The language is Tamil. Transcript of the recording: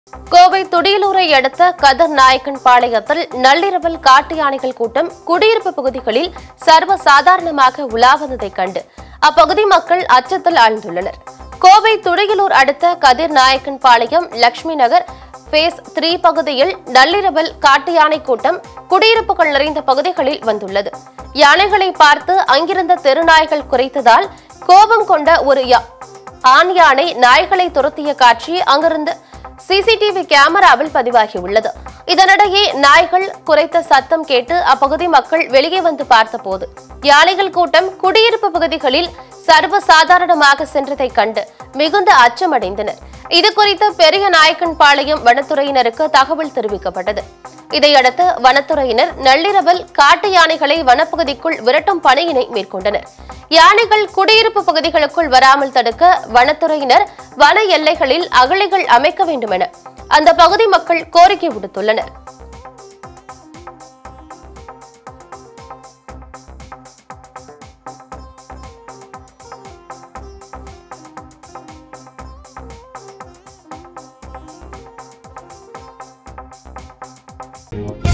கோவை துடியலூரை அடுத்த கதர் நாயக்கன் பாளையத்தில் நள்ளிரவில் காட்டு யானைகள் கூட்டம் குடியிருப்பு பகுதிகளில் சர்வ சாதாரணமாக உலாவதைக் கண்டு அப்பகுதி மக்கள் அச்சத்தில் ஆழ்ந்துள்ளனர் கோவை துடியலூர் அடுத்த கதிர் நாயக்கன் பாளையம் லட்சுமி நகர் பேஸ் த்ரீ பகுதியில் நள்ளிரவில் காட்டு யானை கூட்டம் குடியிருப்புகள் நிறைந்த பகுதிகளில் வந்துள்ளது யானைகளை பார்த்து அங்கிருந்த தெருநாய்கள் குறைத்ததால் கோபம் கொண்ட ஒரு யா- ஆண் யானை நாய்களை துரத்திய காட்சி அங்கிருந்து சிசிடிவி கேமராவில் பதிவாகியுள்ளது இதனிடையே நாய்கள் குறைத்த சத்தம் கேட்டு அப்பகுதி மக்கள் வெளியே வந்து பார்த்தபோது யானைகள் கூட்டம் குடியிருப்பு பகுதிகளில் சர்வ சாதாரணமாக சென்றதைக் கண்டு மிகுந்த அச்சமடைந்தனர் இது குறித்து பெரிய நாயக்கன்பாளையம் வனத்துறையினருக்கு தகவல் தெரிவிக்கப்பட்டது இதையடுத்து வனத்துறையினர் நள்ளிரவில் காட்டு யானைகளை வனப்பகுதிக்குள் விரட்டும் பணியினை மேற்கொண்டனர் யானைகள் குடியிருப்பு பகுதிகளுக்குள் வராமல் தடுக்க வனத்துறையினர் வன எல்லைகளில் அகழிகள் அமைக்க வேண்டும் என அந்த பகுதி மக்கள் கோரிக்கை விடுத்துள்ளனர் Thank